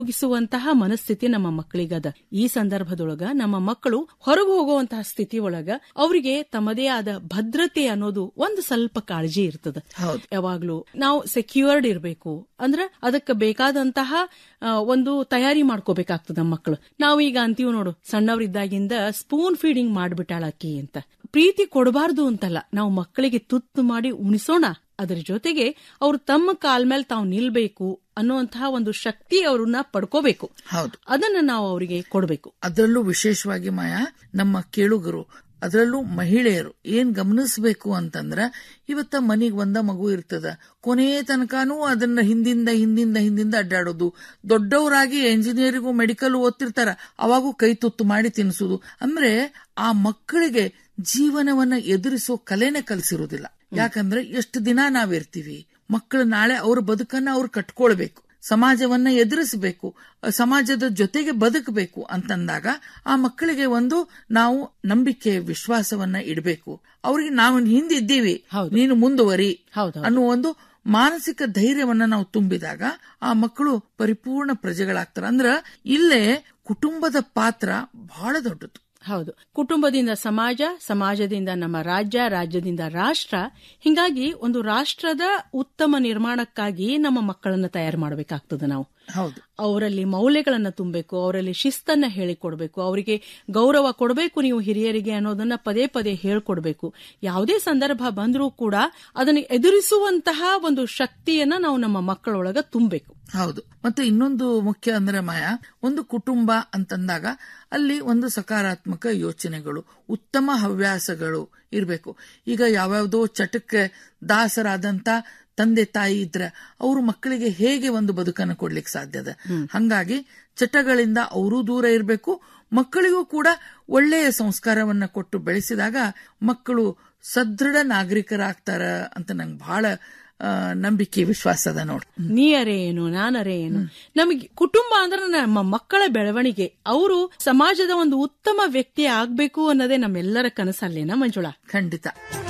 ಮುಗಿಸುವಂತಹ ಮನಸ್ಥಿತಿ ನಮ್ಮ ಮಕ್ಕಳಿಗದ ಈ ಸಂದರ್ಭದೊಳಗ ನಮ್ಮ ಮಕ್ಕಳು ಹೊರಗೆ ಹೋಗುವಂತಹ ಸ್ಥಿತಿ ಒಳಗ ಅವರಿಗೆ ತಮ್ಮದೇ ಆದ ಭದ್ರತೆ ಅನ್ನೋದು ಒಂದು ಸ್ವಲ್ಪ ಕಾಳಜಿ ಇರ್ತದ ಹೌದು. ಯಾವಾಗ್ಲೂ ನಾವು ಸೆಕ್ಯೂರ್ಡ್ ಇರಬೇಕು ಅಂದ್ರ ಅದಕ್ಕೆ ಬೇಕಾದಂತಹ ಆ, ಒಂದು ತಯಾರಿ ಮಾಡ್ಕೋಬೇಕಾಗ್ತದ ನಮ್ಮ ಮಕ್ಕಳು ನಾವು ಈಗ ಅಂತೀವಿ ನೋಡು ಸಣ್ಣವರಿದ್ದಾಗಿಂದ ಸ್ಪೂನ್ ಫೀಡಿಂಗ್ ಮಾಡ್ಬಿಟ್ಟಾಳ ಅಕ್ಕಿ ಅಂತ ಪ್ರೀತಿ ಕೊಡಬಾರ್ದು ಅಂತಲ್ಲ ನಾವು ಮಕ್ಕಳಿಗೆ ತುತ್ತು ಮಾಡಿ ಉಣಿಸೋಣ ಅದರ ಜೊತೆಗೆ ಅವ್ರು ತಮ್ಮ ಕಾಲ್ ಮೇಲೆ ತಾವು ನಿಲ್ಬೇಕು ಅನ್ನುವಂತಹ ಒಂದು ಶಕ್ತಿ ಅವ್ರನ್ನ ಪಡ್ಕೋಬೇಕು ಹೌದು ಅದನ್ನ ನಾವು ಅವರಿಗೆ ಕೊಡಬೇಕು ಅದರಲ್ಲೂ ವಿಶೇಷವಾಗಿ ಮಾಯಾ ನಮ್ಮ ಕೇಳುಗರು ಅದರಲ್ಲೂ ಮಹಿಳೆಯರು ಏನ್ ಗಮನಿಸಬೇಕು ಅಂತಂದ್ರ ಇವತ್ತ ಮನಿಗ್ ಒಂದ ಮಗು ಇರ್ತದ ಕೊನೆಯ ತನಕನೂ ಅದನ್ನ ಹಿಂದಿಂದ ಹಿಂದಿಂದ ಹಿಂದಿಂದ ಅಡ್ಡಾಡೋದು ದೊಡ್ಡವರಾಗಿ ಎಂಜಿನಿಯರಿಂಗು ಮೆಡಿಕಲ್ ಓದ್ತಿರ್ತಾರ ಅವಾಗೂ ಕೈ ತುತ್ತು ಮಾಡಿ ತಿನ್ಸುದು ಅಂದ್ರೆ ಆ ಮಕ್ಕಳಿಗೆ ಜೀವನವನ್ನ ಎದುರಿಸೋ ಕಲೆನೇ ಕಲಿಸಿರುವುದಿಲ್ಲ ಯಾಕಂದ್ರೆ ಎಷ್ಟು ದಿನ ನಾವಿರ್ತೀವಿ ಮಕ್ಕಳು ನಾಳೆ ಅವ್ರ ಬದುಕನ್ನ ಅವ್ರು ಕಟ್ಕೊಳ್ಬೇಕು ಸಮಾಜವನ್ನ ಎದುರಿಸಬೇಕು ಸಮಾಜದ ಜೊತೆಗೆ ಬದುಕಬೇಕು ಅಂತಂದಾಗ ಆ ಮಕ್ಕಳಿಗೆ ಒಂದು ನಾವು ನಂಬಿಕೆ ವಿಶ್ವಾಸವನ್ನ ಇಡಬೇಕು ಅವ್ರಿಗೆ ನಾವು ಹಿಂದಿದ್ದೀವಿ ಹೌದು. ನೀನು ಮುಂದುವರಿ ಹೌದು ಅನ್ನುವ ಒಂದು ಮಾನಸಿಕ ಧೈರ್ಯವನ್ನ ನಾವು ತುಂಬಿದಾಗ ಆ ಮಕ್ಕಳು ಪರಿಪೂರ್ಣ ಪ್ರಜೆಗಳಾಗ್ತಾರೆ ಅಂದ್ರ ಇಲ್ಲೇ ಕುಟುಂಬದ ಪಾತ್ರ ಬಹಳ ದೊಡ್ಡದು ಹೌದು ಕುಟುಂಬದಿಂದ ಸಮಾಜ ಸಮಾಜದಿಂದ ನಮ್ಮ ರಾಜ್ಯ ರಾಜ್ಯದಿಂದ ರಾಷ್ಟ್ರ ಹಿಂಗಾಗಿ ಒಂದು ರಾಷ್ಟ್ರದ ಉತ್ತಮ ನಿರ್ಮಾಣಕ್ಕಾಗಿ ನಮ್ಮ ಮಕ್ಕಳನ್ನ ತಯಾರು ಮಾಡಬೇಕಾಗ್ತದೆ ನಾವು ಹೌದು ಅವರಲ್ಲಿ ಮೌಲ್ಯಗಳನ್ನ ತುಂಬಬೇಕು ಅವರಲ್ಲಿ ಶಿಸ್ತನ್ನ ಹೇಳಿಕೊಡ್ಬೇಕು ಅವರಿಗೆ ಗೌರವ ಕೊಡಬೇಕು ನೀವು ಹಿರಿಯರಿಗೆ ಅನ್ನೋದನ್ನ ಪದೇ ಪದೇ ಹೇಳ್ಕೊಡ್ಬೇಕು ಯಾವುದೇ ಸಂದರ್ಭ ಬಂದರೂ ಕೂಡ ಅದನ್ನು ಎದುರಿಸುವಂತಹ ಒಂದು ಶಕ್ತಿಯನ್ನ ನಾವು ನಮ್ಮ ಮಕ್ಕಳೊಳಗ ತುಂಬಬೇಕು ಹೌದು ಮತ್ತೆ ಇನ್ನೊಂದು ಮುಖ್ಯ ಅಂದ್ರೆ ಮಾಯಾ ಒಂದು ಕುಟುಂಬ ಅಂತಂದಾಗ ಅಲ್ಲಿ ಒಂದು ಸಕಾರಾತ್ಮಕ ಯೋಚನೆಗಳು ಉತ್ತಮ ಹವ್ಯಾಸಗಳು ಇರಬೇಕು ಈಗ ಯಾವ್ಯಾವ್ದೋ ಚಟಕ್ಕೆ ದಾಸರಾದಂತ ತಂದೆ ತಾಯಿ ಇದ್ರೆ ಅವ್ರ ಮಕ್ಕಳಿಗೆ ಹೇಗೆ ಒಂದು ಬದುಕನ್ನು ಕೊಡ್ಲಿಕ್ಕೆ ಸಾಧ್ಯದ ಹಂಗಾಗಿ ಚಟಗಳಿಂದ ಅವರೂ ದೂರ ಇರಬೇಕು ಮಕ್ಕಳಿಗೂ ಕೂಡ ಒಳ್ಳೆಯ ಸಂಸ್ಕಾರವನ್ನ ಕೊಟ್ಟು ಬೆಳೆಸಿದಾಗ ಮಕ್ಕಳು ಸದೃಢ ನಾಗರಿಕರಾಗ್ತಾರ ಅಂತ ನಂಗೆ ಬಹಳ ಆ, ನಂಬಿಕೆ ವಿಶ್ವಾಸ ಅದ ನೋಡ್ರಿ ನೀಯರೇ ಏನು ನಾನರೇ ಏನು ನಮಗೆ ಕುಟುಂಬ ಅಂದ್ರೆ ನಮ್ಮ ಮಕ್ಕಳ ಬೆಳವಣಿಗೆ ಅವರು ಸಮಾಜದ ಒಂದು ಉತ್ತಮ ವ್ಯಕ್ತಿ ಆಗ್ಬೇಕು ಅನ್ನೋದೇ ನಮ್ಮೆಲ್ಲರ ಕನಸಲ್ಲೇನ ಮಂಜುಳಾ ಖಂಡಿತ